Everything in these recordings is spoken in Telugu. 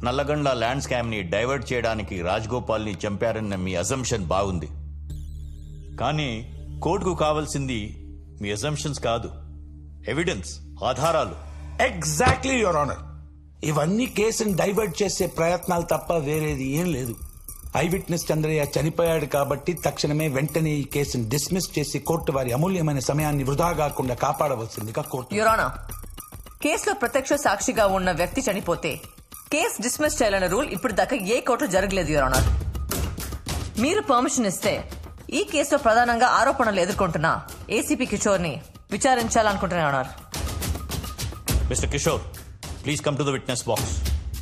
నల్లగండ్ల ల్యాండ్ స్కామ్ ని డైవర్ట్ చేయడానికి రాజ్గోపాల్ ని చంపారన్న మీ అజంప్షన్ బాగుంది కానీ కోర్టుకు కావాల్సింది మీ అజంప్షన్స్ కాదు ఎవిడెన్స్ ఆధారాలు ఎగ్జాక్ట్లీ యువర్ ఆనర్ ఇవన్నీ కేసుని డైవర్ట్ చేసే ప్రయత్నాలు తప్ప వేరేది ఏం లేదు ఐ విట్నెస్ చంద్రయ్య చనిపోయాడు కాబట్టి తక్షణమే వెంటనే ఈ కేసును డిస్మిస్ చేసి కోర్టు వారి అమూల్యమైన సమయాన్ని వృధా కాకుండా కాపాడవలసిందిగా కోర్టు యురానా కేసులో ప్రత్యక్ష సాక్షిగా ఉన్న వ్యక్తి చనిపోతే కేసు డిస్మిస్ చేయాలన్న రూల్ ఇప్పుడు దాకా ఏ కోర్టు జరగలేదు యురానా మీరు పర్మిషన్ ఇస్తే ఈ కేసులో ప్రధానంగా ఆరోపణలు ఎదుర్కొంటున్న ఏసీపీ కిషోర్ ని విచారించాలనుకుంటున్నారు mister Kishore please come to the witness box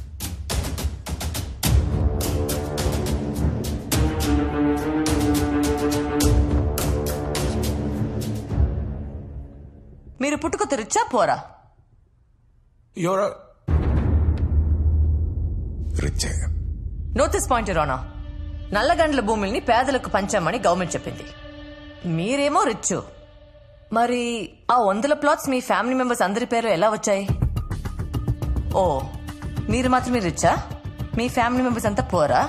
మీరు పుట్టుక తెరిచా పోరా యువర్ రిచ్చే నోటీస్ పాయింట్ యురానా నల్లగండ్ల భూముల్ని పేదలకు పంచామని గవర్నమెంట్ చెప్పింది మీరేమో రిచ్ మరి ఆ వందల ప్లాట్స్ మీ ఫ్యామిలీ మెంబర్స్ అందరి పేరు ఎలా వచ్చాయి ఓ మీరు మాత్రమే రిచ్చా మీ ఫ్యామిలీ మెంబర్స్ అంతా పోరా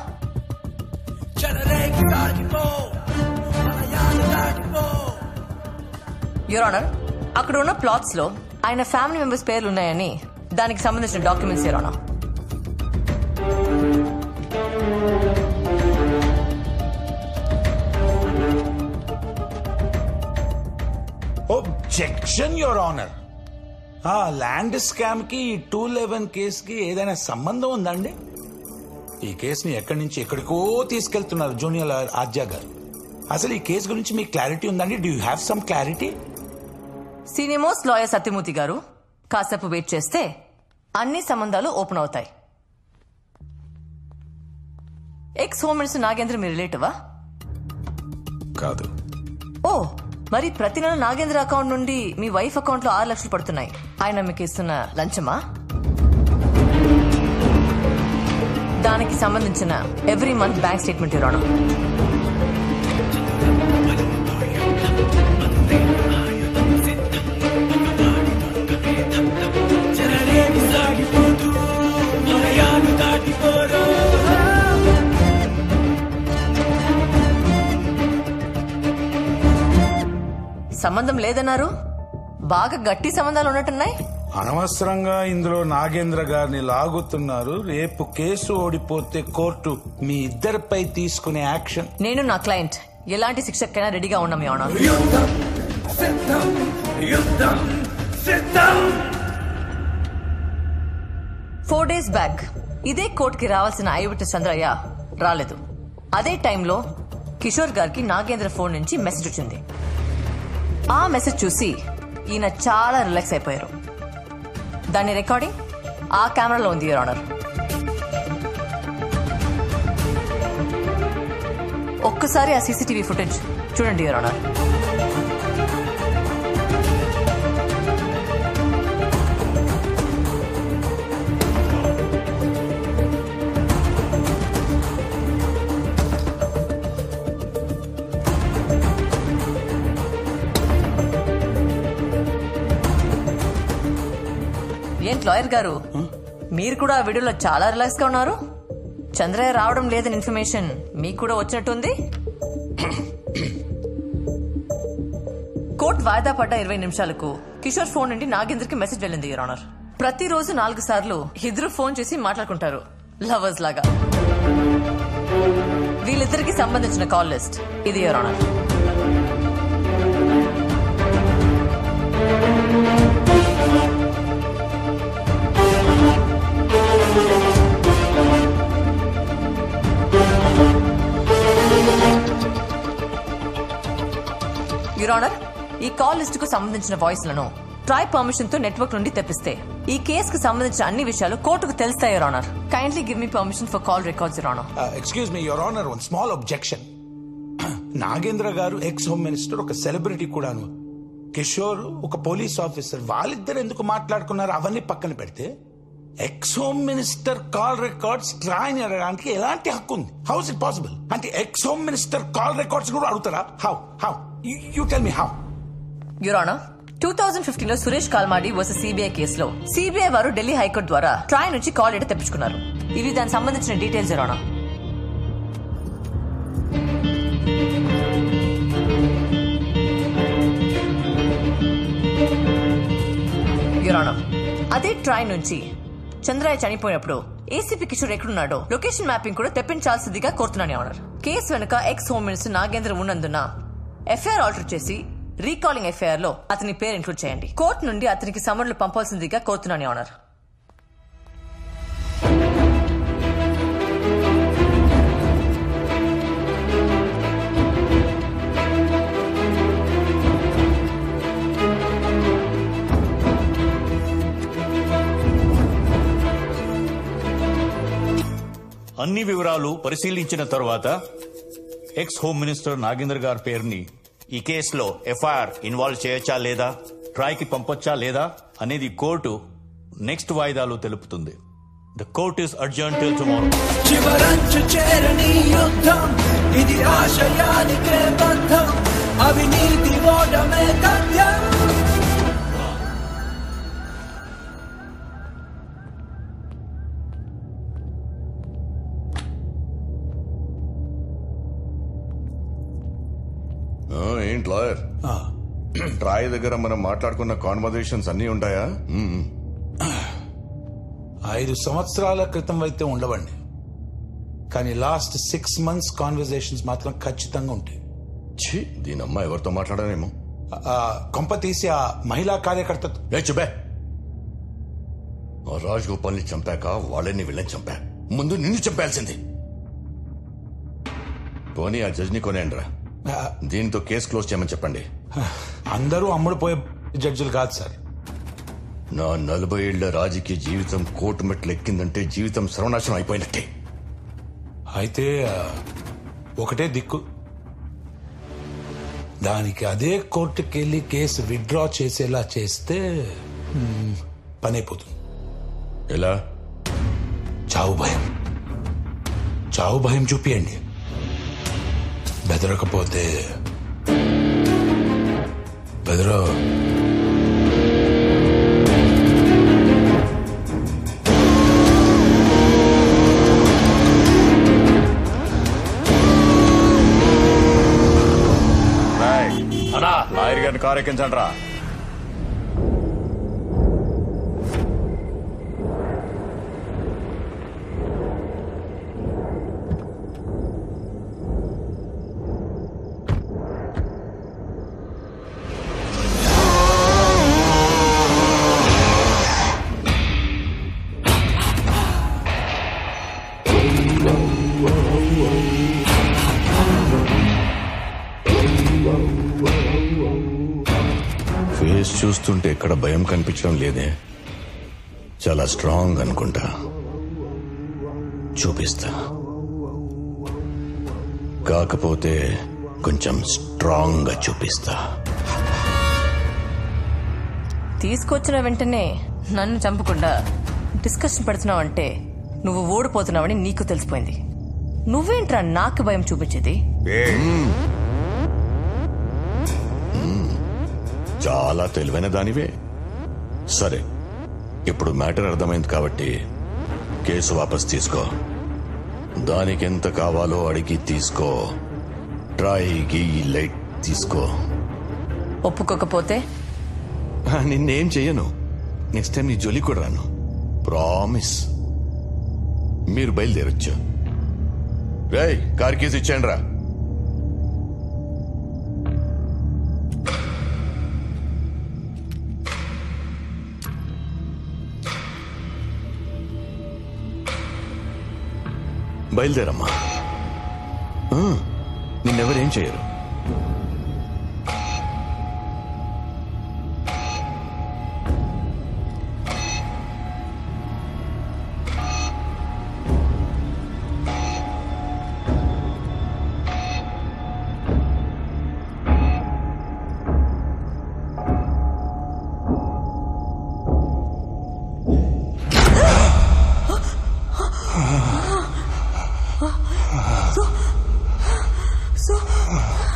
యువర్ ఆనర్ అక్కడ ఉన్న ప్లాట్స్ లో ఆయన ఫ్యామిలీ మెంబర్స్ పేర్లు ఉన్నాయని దానికి సంబంధించిన documents your honour objection your honour ఆ ల్యాండ్ స్కామ్ కి ఈ టూ లెవెన్ కేసుకి ఏదైనా సంబంధం ఉందండి ఈ కేసుని ఎక్కడి నుంచి ఎక్కడికో తీసుకెళ్తున్నారు జూనియర్ ఆద్య గారు అసలు ఈ కేసు గురించి మీకు క్లారిటీ ఉందండి do you have some clarity senior most lawyer Sathyamurthy గారు కాసేపు వెయిట్ చేస్తే అన్ని సంబంధాలు ఓపెన్ అవుతాయి ఎక్స్ హోమ్ మినిస్టర్ నాగేంద్ర మీ రిలేటివా కాదు ఓ మరి ప్రతి నెల నాగేంద్ర అకౌంట్ నుండి మీ వైఫ్ అకౌంట్ లో ఆరు లక్షలు పడుతున్నాయి ఆయన మీకు ఇస్తున్న లంచమా దానికి సంబంధించిన ఎవ్రీ మంత్ బ్యాంక్ స్టేట్మెంట్ ఇవ్వడం సంబంధం లేదన్నారు బాగా గట్టి సంబంధాలు ఉన్నట్టున్నాయి అనవసరంగా ఇందులో నాగేంద్ర గారిని లాగుతున్నారు రేపు కేసు ఓడిపోతే కోర్టు మీ ఇద్దరిపై తీసుకునే యాక్షన్ నేను నా క్లయింట్ ఎలాంటి శిక్షకైనా రెడీగా ఉన్నాం యోనా ఫోర్ డేస్ బ్యాక్ ఇదే కోర్టుకి రావాల్సిన ఐవిట చంద్రయ్య రాలేదు అదే టైంలో కిషోర్ గారికి నాగేంద్ర ఫోన్ నుంచి మెసేజ్ వచ్చింది ఆ మెసేజ్ చూసి ఈయన చాలా రిలాక్స్ అయిపోయారు దాని రికార్డింగ్ ఆ కెమెరాలో ఉంది యువర్ ఆనర్ ఒక్కసారి ఆ సీసీటీవీ ఫుటేజ్ చూడండి యువర్ ఆనర్ ఏంటి లాయర్ గారు మీరు కూడా ఆ వీడియోలో చాలా రిలాక్స్ గా ఉన్నారు చంద్రయ్య రావడం లేదని ఇన్ఫర్మేషన్ మీకు కూడా వచ్చినట్టుంది కోర్టు వాయిదా పడ్డ ఇరవై నిమిషాలకు కిషోర్ ఫోన్ నుండి నాగేంద్రకి మెసేజ్ వెళ్ళింది యువర్ ఆనర్ ప్రతిరోజు నాలుగు సార్లు ఇద్దరు ఫోన్ చేసి మాట్లాడుకుంటారు లవర్స్ లాగా వీళ్ళిద్దరికి సంబంధించిన కాల్ లిస్ట్ ఇది యువర్ ఆనర్ యువర్ ఆనర్ ఈ కాల్ లిస్ట్ కు సంబంధించిన వాయిస్ లను ట్రై పర్మిషన్ తో నెట్వర్క్ నుండి తెప్పిస్తే ఈ కేసుకు సంబంధించిన అన్ని విషయాలు కోర్టుకు తెలుస్తాయి your honour kindly give me permission for call records your honour excuse me your honour one small objection Nagendra garu ex home minister ఒక సెలబ్రిటీ కూడాను కిషోర్ ఒక పోలీస్ ఆఫీసర్ వాళ్ళిద్దరు ఎందుకు మాట్లాడుకున్నారు అవన్నీ పక్కన పెడితే ex home minister call records TRAI అడగడానికి ఎలాంటి హక్కు ఉంది హౌ ఇస్ ఇట్ పాసిబుల్ అంటే ex home minister call records కూడా అడుగుతారా how how you tell me how your honour two thousand fifteen లో సురేష్ కాల్మాడి వర్సెస్ సిబిఐ కేసులో సిబిఐ వారు ఢిల్లీ హైకోర్టు ద్వారా ట్రాయ్ నుంచి కాల్ లెటర్ తెప్పించుకున్నారు ఇవి దానికి సంబంధించిన డీటెయిల్స్ జరోనా యురానా అదే ట్రాయ్ నుంచి చంద్రయ్య చనిపోయినప్పుడు ఏసీపీ కిషోర్ ఎక్కడున్నాడో లొకేషన్ మ్యాపింగ్ కూడా తెప్పించాల్సిందిగా కోరుతున్నాను ఆనర్ కేసు వెనుక ఎక్స్ హోమ్ మినిస్టర్ నాగేంద్ర ఉన్నందున ఎఫ్ఐఆర్ ఆల్టర్ చేసి రీకాలింగ్ ఎఫ్ఐఆర్ లో అతని పేరు ఇంక్లూడ్ చేయండి కోర్టు నుండి అతనికి సమన్లు పంపాల్సిందిగా కోరుతున్నాను ఆనర్ అన్ని వివరాలు పరిశీలించిన తర్వాత ఎక్స్ హోమ్ మినిస్టర్ నాగేంద్ర గారి పేరుని ఈ కేసులో ఎఫ్ఐఆర్ ఇన్వాల్వ్ చేయొచ్చా లేదా ట్రాయ్కి పంపొచ్చా లేదా అనేది కోర్టు నెక్స్ట్ వాయిదాలో తెలుపుతుంది the court is urgent till tomorrow చివరంచు చేరని యుద్ధం ఇది ఆశయానికే బంధం అవినీతి ఓటమే తథ్యం ఆ, ఏంటి లాయర్ ట్రాయ్ దగ్గర మనం మాట్లాడుకున్న కాన్వర్జేషన్స్ అన్ని ఉంటాయా మ్మ్. ఐదు సంవత్సరాల క్రితం అయితే ఉండవండి కానీ లాస్ట్ సిక్స్ మంత్స్ కాన్వర్జేషన్స్ మాత్రం ఖచ్చితంగా ఉంటాయి ఛీ దీని అమ్మ ఎవరితో మాట్లాడానేమో ఆ, కొంప తీసి ఆ మహిళా కార్యకర్త ఏ చుబే ఆ రాజ్ గోపాల్ ని చంపాక వాళ్ళని వీళ్ళని చంపా ముందు నిన్ను చంపాల్సింది పోనీ ఆ జడ్జిని కొనేయండిరా దీంతో కేసు క్లోజ్ చేయమని చెప్పండి అందరూ అమ్ముడుపోయే జడ్జిలు కాదు సార్ నా నలభై ఏళ్ల రాజకీయ జీవితం కోర్టు మెట్లు ఎక్కిందంటే జీవితం సర్వనాశనం అయిపోయినట్టే అయితే ఆ, ఒకటే దిక్కు దానికి అదే కోర్టుకి వెళ్ళి కేసు విత్డ్రా చేసేలా చేస్తే మ్, పని అయిపోతుంది ఎలా చావు భయం చావు భయం చూపియండి బెదరకపోతే బెదరో అనా లాయర్ గారిని కారు ఎక్కించండి రా ఫేస్ చూస్తుంటే ఎక్కడ భయం కనిపించడం లేదే చాలా స్ట్రాంగ్ అనుకుంటా చూపిస్తా కాకపోతే కొంచెం స్ట్రాంగ్ గా చూపిస్తా తీసుకొచ్చిన వెంటనే నన్ను చంపకుండా డిస్కషన్ పెడుతున్నావు అంటే నువ్వు ఓడిపోతున్నావని నీకు తెలిసిపోయింది నువ్వేంట్రా నాకు భయం చూపించేది చాలా తెలివైన దానివే సరే ఇప్పుడు మ్యాటర్ అర్థమైంది కాబట్టి కేసు వాపస్ తీసుకో దానికి ఎంత కావాలో అడిగి తీసుకో ట్రైకి లైట్ తీసుకో ఒప్పుకోకపోతే ఆ, నిన్నేం చెయ్యను నెక్స్ట్ టైం నీ జోలి కూడా రాను ప్రామిస్ మీరు బయలుదేరొచ్చు రేయ్ కార్ కీస్ ఇచ్చాను రా బయలుదేరమ్మా ఆ, నిన్నెవరేం చేయరు సో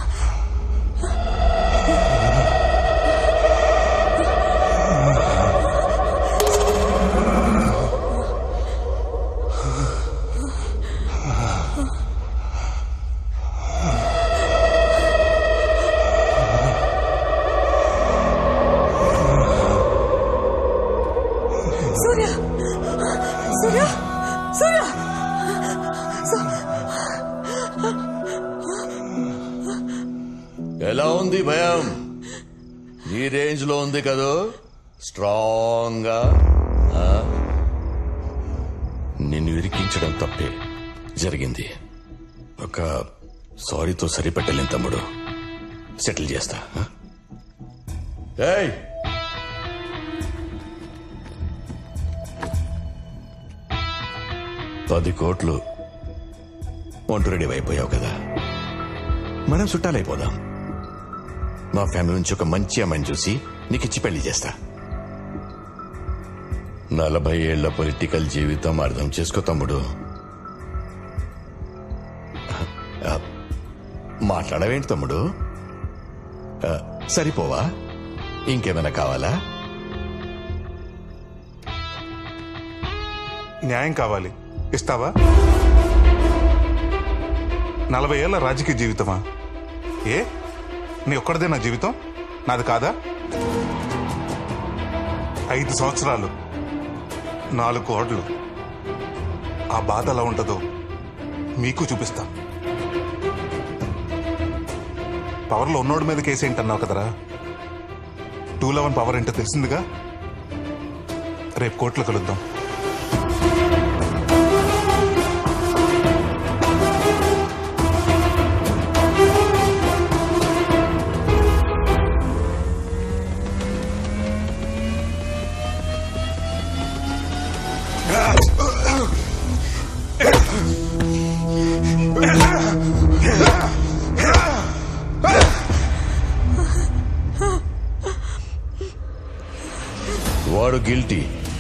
ఈ రేంజ్ లో ఉంది కదూ స్ట్రాంగ్ గా ఆ? నిన్ను ఇరికించడం తప్పే జరిగింది ఒక సారీతో సరిపెట్టలేం తమ్ముడు సెటిల్ చేస్తా ఆ? ఏయ్ పది కోట్లు ఒంటు రెడీ అయిపోయావు కదా మనం చుట్టాలైపోదాం మా ఫ్యామిలీ నుంచి ఒక మంచి అమ్మాయిని చూసి నీకు ఇచ్చి పెళ్లి చేస్తా నలభై ఏళ్ల పొలిటికల్ జీవితం అర్థం చేసుకో తమ్ముడు ఆ, మాట్లాడవేంటి తమ్ముడు ఆ, సరిపోవా ఇంకేమైనా కావాలా న్యాయం కావాలి ఇస్తావా నలభై ఏళ్ల రాజకీయ జీవితమా ఏ నీ ఒక్కడిదే నా జీవితం నాది కాదా ఐదు సంవత్సరాలు నాలుగు కోట్లు ఆ బాధ ఎలా ఉంటుందో మీకు చూపిస్తా పవర్లో ఉన్నోడి మీద కేసు ఏంటన్నావు కదరా టూ లెవెన్ పవర్ ఏంటో తెలిసిందిగా రేపు కోర్టులో కలుద్దాం వాడు గిల్టీ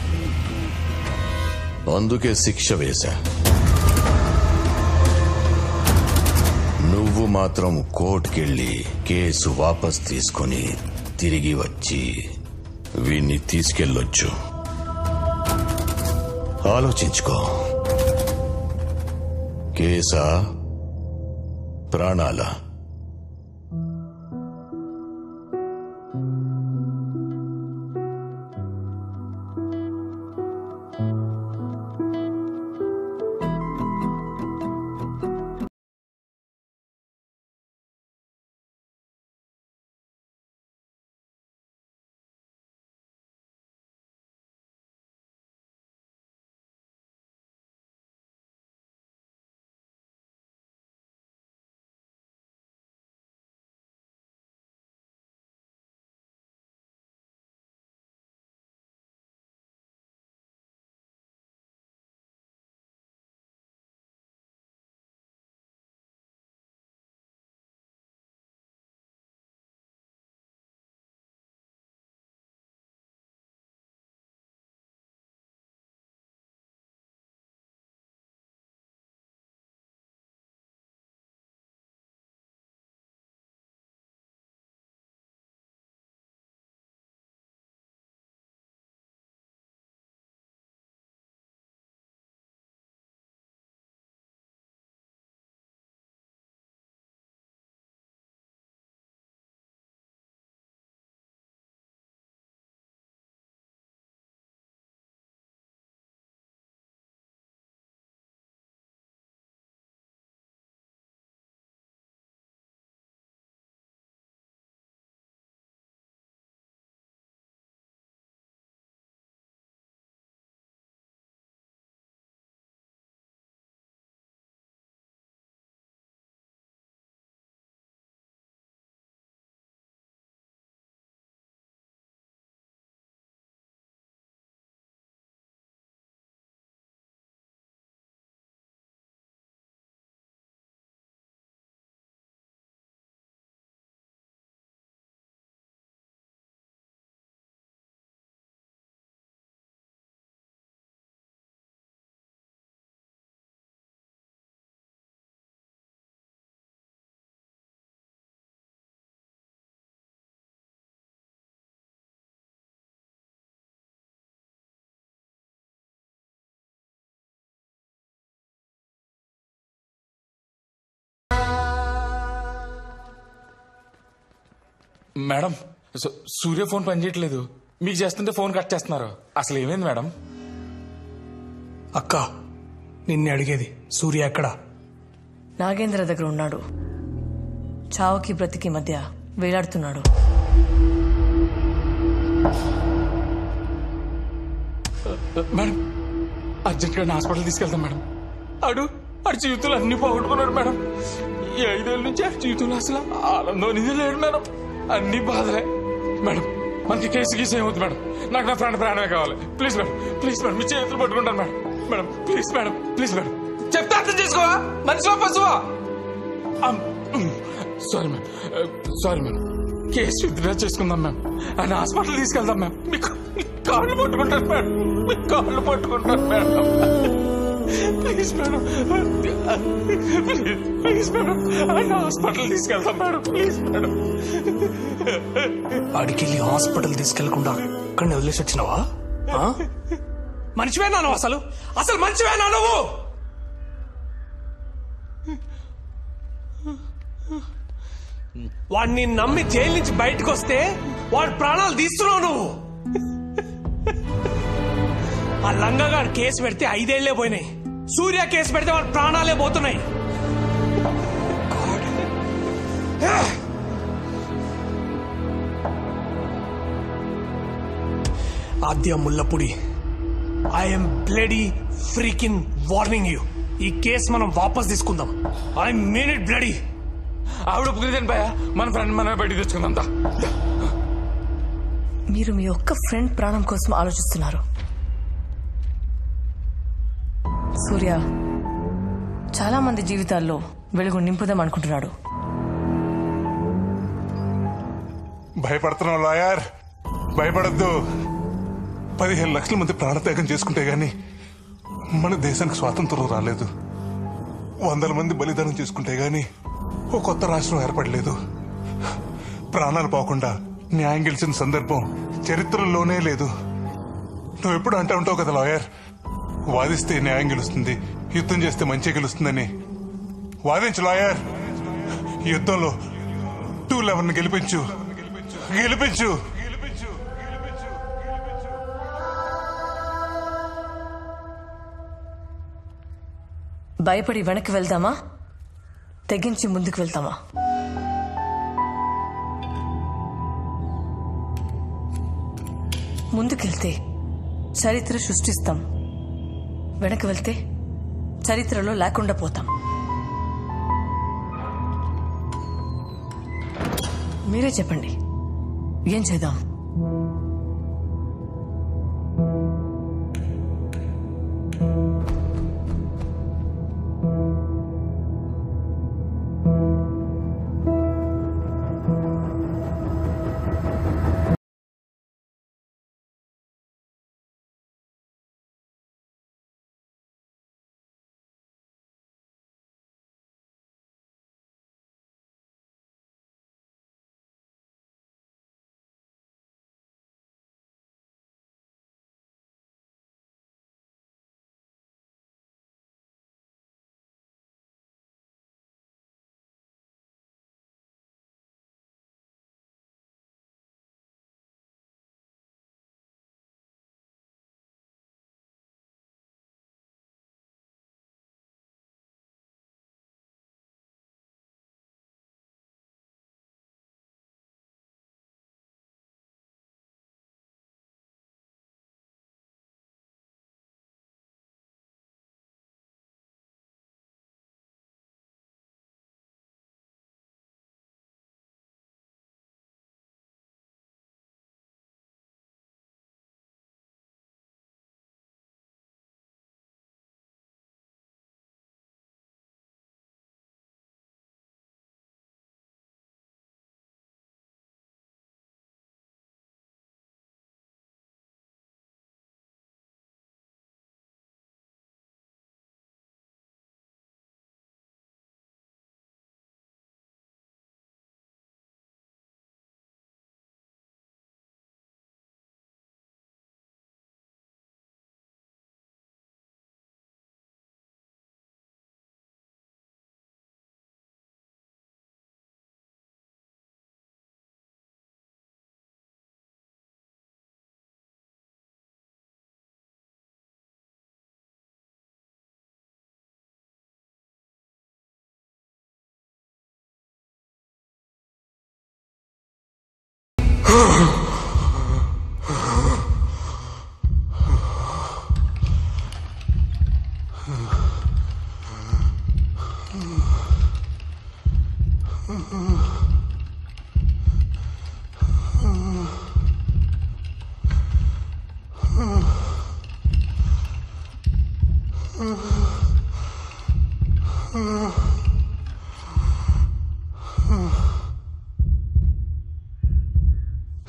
అందుకే శిక్ష వేశా నువ్వు మాత్రం కోర్టుకెళ్ళి కేసు వాపస్ తీసుకొని తిరిగి వచ్చి వీణ్ణి తీసుకెళ్ళొచ్చు ఆలోచించుకో కేసా ప్రాణాలా మేడం సు- సూర్య ఫోన్ పనిచేయట్లేదు మీకు చేస్తుంటే ఫోన్ కట్ చేస్తున్నారు అసలు ఏమైంది మేడం అక్క నిన్నే అడిగేది సూర్య ఎక్కడా నాగేంద్ర దగ్గర ఉన్నాడు చావుకి బ్రతికి మధ్య వేలాడుతున్నాడు మేడం అర్జెంట్ గా హాస్పిటల్ తీసుకెళ్తాం మేడం ఆడు ఆడు జీవితంలో అన్ని పోగొట్టుకున్నాడు మేడం ఈ ఐదేళ్ళ నుంచి ఆ జీవితంలో అసలు ఆనందం అనేది లేడు మేడం అన్ని బాధలే మేడం మనకి కేసు గీసు ఏమవుతుంది మేడం నాకు నా ఫ్రెండ్ ప్రాణమే కావాలి ప్లీజ్ మేడం ప్లీజ్ మేడం మీ చేతులు పట్టుకుంటాను madam madam please madam please madam చెప్తే అర్థం చేసుకోవా మనిషిలో పశువా sorry ma'am sorry ma'am case withdraw చేసుకుందాం మ్యామ్ ఆయన హాస్పిటల్ తీసుకెళ్దాం మ్యామ్ మీకు మీ కాళ్ళు పట్టుకుంటారు మేడం మీ కాళ్ళు పట్టుకుంటారు madam please madam please madam ఆయన హాస్పిటల్ తీసుకెళ్దాం మేడం ప్లీజ్ మేడం వాడికెళ్ళి హాస్పిటల్ తీసుకెళ్లకుండా అక్కడిని వదిలేసి వచ్చినావా ఆ? మనిషివేనా నువ్వు అసలు అసలు మనిషివేనా నువ్వు వాడిని నమ్మి జైలు నుంచి బయటకు వస్తే వాడి ప్రాణాలు తీస్తున్నావు నువ్వు ఆ లంగగాడు కేసు పెడితే ఐదేళ్లే పోయినాయి సూర్య కేసు పెడితే వాడి ప్రాణాలే పోతున్నాయి Aadya Mullapudi I'm bloody freaking warning you ఈ కేసు మనం వాపస్ తీసుకుందాం ఐ మీన్ ఇట్ బ్లడీ ఆవిడ ఒప్పుకుంది భయ మన ఫ్రెండ్ మన బయటికి తెచ్చుకుందాం దా. మీరు మీ ఒక్క ఫ్రెండ్ ప్రాణం కోసం ఆలోచిస్తున్నారు సూర్య చాలా మంది జీవితాల్లో వెలుగు నింపుదాం అనుకుంటున్నాడు భయపడుతున్నావు లాయర్ భయపడద్దు పదిహేను లక్షల మంది ప్రాణత్యాగం చేసుకుంటే గాని మన దేశానికి స్వాతంత్రం రాలేదు వందల మంది బలిదానం చేసుకుంటే గాని ఓ కొత్త రాష్ట్రం ఏర్పడలేదు ప్రాణాలు పోకుండా న్యాయం గెలిచిన సందర్భం చరిత్రలోనే లేదు నువ్వు ఎప్పుడు అంటూ ఉంటావు కదా లాయర్ వాదిస్తే న్యాయం గెలుస్తుంది యుద్ధం చేస్తే మంచి గెలుస్తుందని వాదించు లాయర్ యుద్ధంలో టూ లెవెన్ గెలిపించు గెలిపించు భయపడి వెనక్కి వెళ్దామా తెగించి ముందుకు వెళ్తామా ముందుకెళ్తే చరిత్ర సృష్టిస్తాం వెనక్కి వెళ్తే చరిత్రలో లేకుండా పోతాం మీరే చెప్పండి ఏం చేద్దాం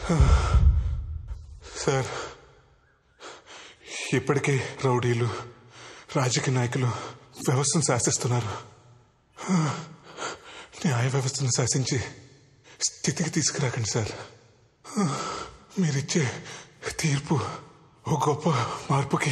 సార్ ఇప్పటికే రౌడీలు రాజకీయ నాయకులు వ్యవస్థను శాసిస్తున్నారు న్యాయ వ్యవస్థను శాసించి స్థితికి తీసుకురాకండి సార్ మీరిచ్చే తీర్పు ఒక గొప్ప మార్పుకి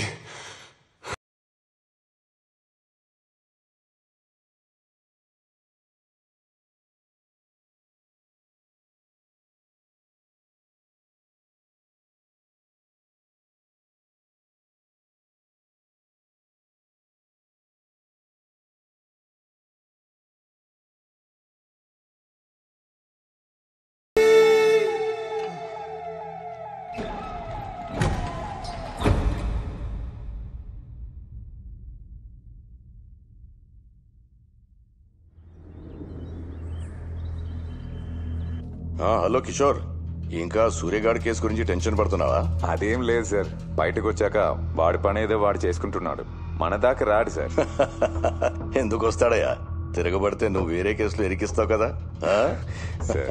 ఆ, హలో కిషోర్ ఇంకా సూర్యగాడి కేసు గురించి టెన్షన్ పడుతున్నావా అదేం లేదు సార్ బయటకు వచ్చాక వాడి పని ఏదో వాడు చేసుకుంటున్నాడు మన దాకా రాడు సార్ ఎందుకు వస్తాడయ్యా తిరగబడితే నువ్వు వేరే కేసులో ఇరికిస్తావు కదా ఆ? సార్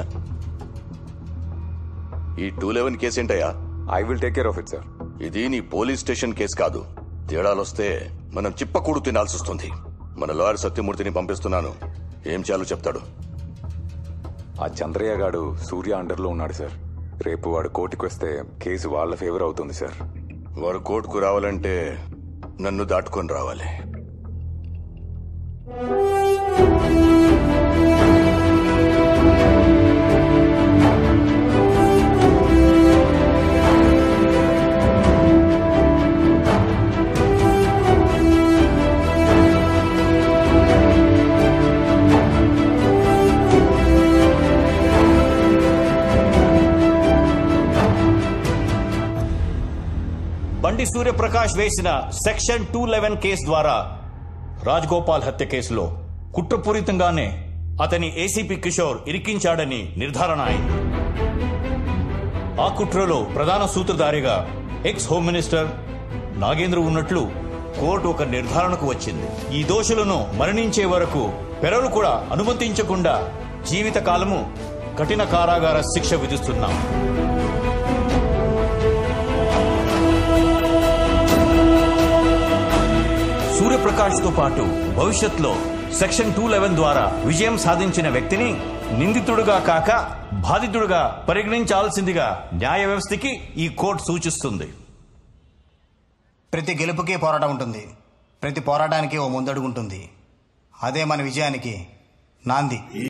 ఈ టూ లెవెన్ కేసు ఏంటయ్యా I will take care of it sir ఇది నీ పోలీస్ స్టేషన్ కేసు కాదు తేడాలొస్తే మనం చిప్పకూడు తినాల్సి వస్తుంది మన లాయర్ సత్యమూర్తిని పంపిస్తున్నాను ఏం చేయాలో చెప్తాడు ఆ చంద్రయ్య గాడు సూర్య అండర్లో ఉన్నాడు సార్ రేపు వాడు కోర్టుకు వస్తే కేసు వాళ్ళ ఫేవర్ అవుతుంది సార్ వాడు కోర్టుకు రావాలంటే నన్ను దాటుకొని రావాలి బండి సూర్యప్రకాష్ వేసిన సెక్షన్ టూ లెవెన్ కేసు ద్వారా రాజ్గోపాల్ హత్య కేసులో కుట్రపూరితంగానే అతని ఏసీపీ కిషోర్ ఇరికించాడని నిర్ధారణ అయింది ఆ కుట్రలో ప్రధాన సూత్రధారిగా ఎక్స్ హోమ్ మినిస్టర్ నాగేంద్ర ఉన్నట్లు కోర్టు ఒక నిర్ధారణకు వచ్చింది ఈ దోషులను మరణించే వరకు పెరలు కూడా అనుమతించకుండా జీవిత కాలము కఠిన కారాగార శిక్ష విధిస్తున్నాం సూర్యప్రకాష్ తో పాటు భవిష్యత్తులో సెక్షన్ టూ లెవెన్ ద్వారా విజయం సాధించిన వ్యక్తిని నిందితుడుగా కాక బాధితుడుగా పరిగణించాల్సిందిగా న్యాయ వ్యవస్థకి ఈ కోర్టు సూచిస్తుంది ప్రతి గెలుపుకి పోరాటం ఉంటుంది ప్రతి పోరాటానికి ఓ ముందడుగు ఉంటుంది అదే మన విజయానికి నాంది